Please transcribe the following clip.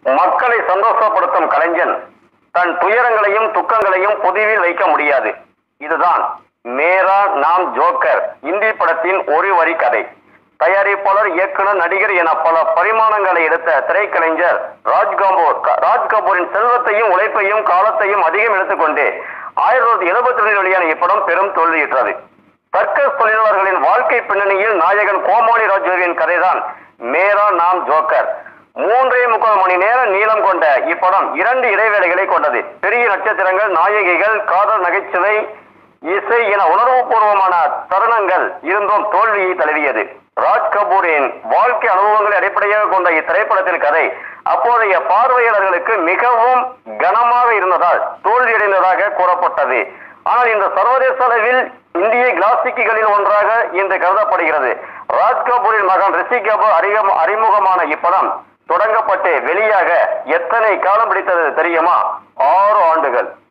மக்களை சந்தோஷப்படுத்தும் கலைஞன் தன் துயரங்களையும் துக்கங்களையும் பொதுவில் வைக்க முடியாது இதுதான் மேரா நாம் ஜோக்கர் இந்தி படத்தின் ஒரு வரி கதை தயாரிப்பாளர் இயக்குனர் நடிகர் என பல பரிமாணங்களை எடுத்த திரைக்கலைஞர் ராஜ் கபூர் ராஜ் கபூரின் செல்வத்தையும் உழைப்பையும் காலத்தையும் அதிகம் எடுத்துக்கொண்டு ஆயிரத்தி தொள்ளாயிரத்தி எழுபத்தி ரெண்டில் வெளியான இப்படம் பெரும் தோல்வியுற்றது சர்க்கஸ் தொழிலாளர்களின் வாழ்க்கை பின்னணியில் நாயகன் கோமாளி ராஜுவின் கதைதான் மேரா நாம் ஜோக்கர் மூன்றே முக்கால் மணி நேரம் நீளம் கொண்ட இப்படம் இரண்டு இடைவேளைகளை கொண்டது பெரிய நட்சத்திரங்கள் நாயகிகள் காதல் நகைச்சுவை இசை என உணர்வுபூர்வமான தருணங்கள் இருந்தும் தோல்வியை தழுவியது ராஜ் கபூரின் வாழ்க்கை அனுபவங்களை அடிப்படையாக கொண்ட இத்திரைப்படத்தின் கதை அப்போதைய பார்வையாளர்களுக்கு மிகவும் கனமாக இருந்ததால் தோல்வியடைந்ததாக கூறப்பட்டது ஆனால் இந்த சர்வதேச அளவில் இந்திய கிளாசிக்குகளில் ஒன்றாக இன்று கருதப்படுகிறது ராஜ் கபூரின் மகன் ரிஷி கபூர் அறிமுக- அறிமுகமான இப்படம் தொடங்கப்பட்டு வெளியாக எத்தனை காலம் பிடித்தது தெரியுமா ஆறு ஆண்டுகள்